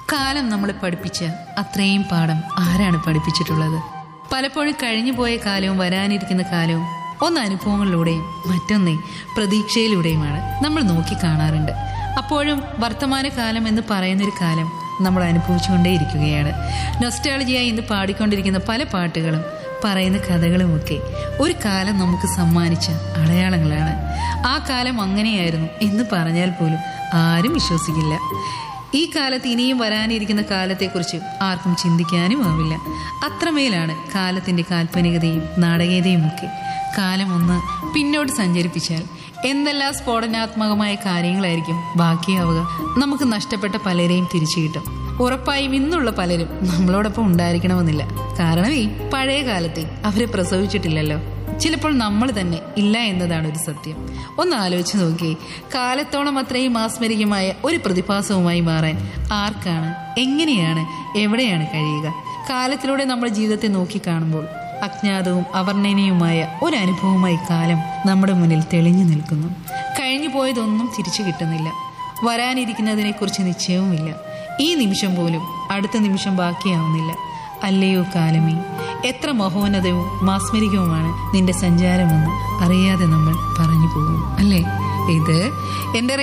കാലം നമ്മളെ പഠിപ്പിച്ച അത്രയും പാഠം ആരാണ് പഠിപ്പിച്ചിട്ടുള്ളത് പലപ്പോഴും കഴിഞ്ഞു പോയ കാലവും വരാനിരിക്കുന്ന കാലവും ഒന്ന് അനുഭവങ്ങളിലൂടെയും മറ്റൊന്നേ പ്രതീക്ഷയിലൂടെയുമാണ് നമ്മൾ നോക്കി കാണാറുണ്ട് അപ്പോഴും വർത്തമാനകാലം എന്ന് പറയുന്നൊരു കാലം നമ്മൾ അനുഭവിച്ചുകൊണ്ടേയിരിക്കുകയാണ് നൊസ്റ്റാളജിയായി ഇന്ന് പാടിക്കൊണ്ടിരിക്കുന്ന പല പാട്ടുകളും പറയുന്ന കഥകളുമൊക്കെ ഒരു കാലം നമുക്ക് സമ്മാനിച്ച അടയാളങ്ങളാണ് ആ കാലം അങ്ങനെയായിരുന്നു എന്ന് പറഞ്ഞാൽ പോലും ആരും വിശ്വസിക്കില്ല ഈ കാലത്ത് ഇനിയും വരാനിരിക്കുന്ന കാലത്തെക്കുറിച്ച് ആർക്കും ചിന്തിക്കാനും ആവില്ല അത്രമേലാണ് കാലത്തിന്റെ കാൽപ്പനികതയും നാടകീയതയും ഒക്കെ കാലം ഒന്ന് പിന്നോട്ട് സഞ്ചരിപ്പിച്ചാൽ എന്തെല്ലാം സ്ഫോടനാത്മകമായ കാര്യങ്ങളായിരിക്കും ബാക്കിയാവുക നമുക്ക് നഷ്ടപ്പെട്ട പലരെയും തിരിച്ചു കിട്ടും ഉറപ്പായും ഇന്നുള്ള പലരും നമ്മളോടൊപ്പം ഉണ്ടായിരിക്കണമെന്നില്ല കാരണം ഈ പഴയ കാലത്തെ അവരെ പ്രസവിച്ചിട്ടില്ലല്ലോ ചിലപ്പോൾ നമ്മൾ തന്നെ ഇല്ല എന്നതാണ് ഒരു സത്യം ഒന്ന് ആലോചിച്ച് നോക്കിയേ കാലത്തോളം അത്രയും മാസ്മരികമായ ഒരു പ്രതിഭാസവുമായി മാറാൻ ആർക്കാണ് എങ്ങനെയാണ് എവിടെയാണ് കഴിയുക കാലത്തിലൂടെ നമ്മുടെ ജീവിതത്തെ നോക്കി കാണുമ്പോൾ അജ്ഞാതവും അവർണ്ണനീയവുമായ ഒരു അനുഭവമായി കാലം നമ്മുടെ മുന്നിൽ തെളിഞ്ഞു നിൽക്കുന്നു കഴിഞ്ഞു പോയതൊന്നും തിരിച്ചു കിട്ടുന്നില്ല വരാനിരിക്കുന്നതിനെക്കുറിച്ച് നിശ്ചയവുമില്ല ഈ നിമിഷം പോലും അടുത്ത നിമിഷം ബാക്കിയാവുന്നില്ല അല്ലയോ കാലമേ എത്ര മഹോന്നതവും മാസ്മരികവുമാണ് നിന്റെ സഞ്ചാരമെന്ന് അറിയാതെ നമ്മൾ പറഞ്ഞു പോകും അല്ലേ ഇത് എന്റെ